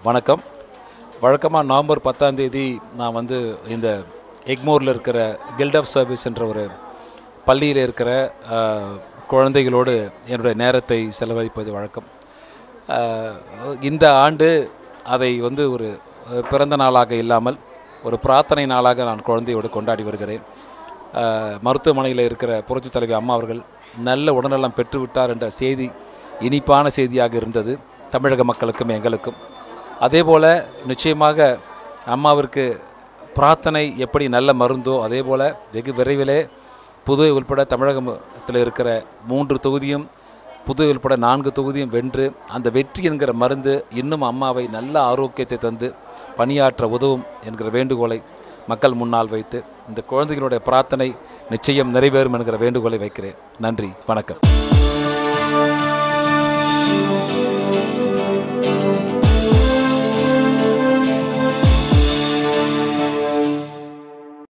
வணக்கம் வழக்கமாக நவம்பர் பத்தாம் தேதி நான் வந்து இந்த எக்மோரில் இருக்கிற கில்ட் ஆஃப் சர்வீஸ் என்ற ஒரு பள்ளியில் இருக்கிற அஹ், குழந்தைகளோடு என்னுடைய நேரத்தை செலவழிப்பது வழக்கம் அஹ், இந்த ஆண்டு அதை வந்து ஒரு அஹ், பிறந்த நாளாக இல்லாமல் ஒரு பிரார்த்தனை நாளாக நான் குழந்தையோடு கொண்டாடி வருகிறேன் அஹ், மருத்துவமனையில் இருக்கிற புரட்சித் தலைவி அம்மா அவர்கள் நல்ல உடல்நலம் பெற்றுவிட்டார் என்ற செய்தி இனிப்பான செய்தியாக இருந்தது தமிழக மக்களுக்கும் எங்களுக்கும் அதே போல் நிச்சயமாக அம்மாவிற்கு பிரார்த்தனை எப்படி நல்ல மருந்தோ அதே போல் வெகு விரைவிலே புதுவை உள்பட தமிழகத்தில் இருக்கிற மூன்று தொகுதியும் புதுவை உள்பட நான்கு தொகுதியும் வென்று அந்த வெற்றி என்கிற மருந்து இன்னும் அம்மாவை நல்ல ஆரோக்கியத்தை தந்து பணியாற்ற உதவும் என்கிற வேண்டுகோளை மக்கள் முன்னால் வைத்து இந்த குழந்தைகளுடைய பிரார்த்தனை நிச்சயம் நிறைவேறும் என்கிற வேண்டுகோளை வைக்கிறேன் நன்றி வணக்கம்